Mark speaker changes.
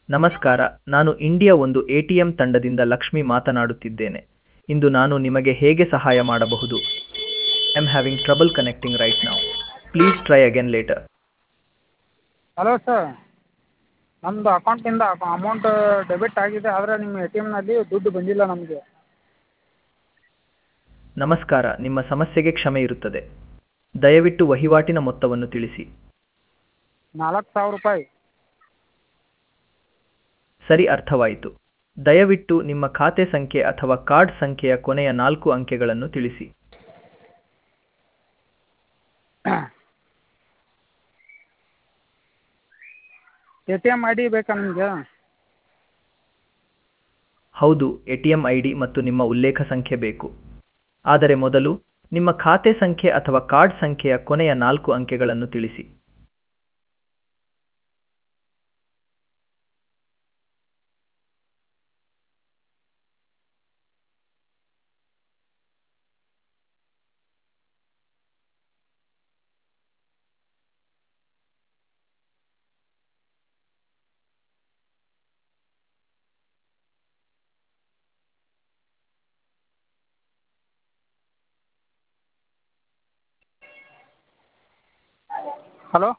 Speaker 1: ನಮಸ್ಕಾರ ನಾನು ಇಂಡಿಯಾ ಒಂದು ಎ ಟಿ ಎಂ ತಂಡದಿಂದ ಲಕ್ಷ್ಮಿ ಮಾತನಾಡುತ್ತಿದ್ದೇನೆ ಇಂದು ನಾನು ನಿಮಗೆ ಹೇಗೆ ಸಹಾಯ ಮಾಡಬಹುದು I am having trouble connecting right ನಾವು please try again later
Speaker 2: hello sir ನಮ್ಮದು ಅಕೌಂಟಿಂದ ಅಮೌಂಟ್ ಡೆಬಿಟ್ ಆಗಿದೆ ಆದರೆ ನಿಮ್ಮ ಎ ಟಿ ಎಮ್ನಲ್ಲಿ ದುಡ್ಡು ಬಂದಿಲ್ಲ ನಮಗೆ
Speaker 1: ನಮಸ್ಕಾರ ನಿಮ್ಮ ಸಮಸ್ಯೆಗೆ ಕ್ಷಮೆ ಇರುತ್ತದೆ ದಯವಿಟ್ಟು ವಹಿವಾಟಿನ ಮೊತ್ತವನ್ನು ತಿಳಿಸಿ
Speaker 2: ನಾಲ್ಕು ಸಾವಿರ ರೂಪಾಯಿ
Speaker 1: ಸರಿ ಅರ್ಥವಾಯಿತು ದಯವಿಟ್ಟು ನಿಮ್ಮ ಖಾತೆ ಸಂಖ್ಯೆ ಅಥವಾ ಕಾರ್ಡ್ ಸಂಖ್ಯೆಯ ಕೊನೆಯ ನಾಲ್ಕು ಅಂಕೆಗಳನ್ನು ತಿಳಿಸಿ
Speaker 2: A T M I D ಬೇಕಾ ನಿಮಗೆ
Speaker 1: ಹೌದು A T M I D ಮತ್ತು ನಿಮ್ಮ ಉಲ್ಲೇಖ ಸಂಖ್ಯೆ ಬೇಕು ಆದರೆ ಮೊದಲು ನಿಮ್ಮ ಖಾತೆ ಸಂಖ್ಯೆ ಅಥವಾ ಕಾರ್ಡ್ ಸಂಖ್ಯೆಯ ಕೊನೆಯ ನಾಲ್ಕು ಅಂಕೆಗಳನ್ನು ತಿಳಿಸಿ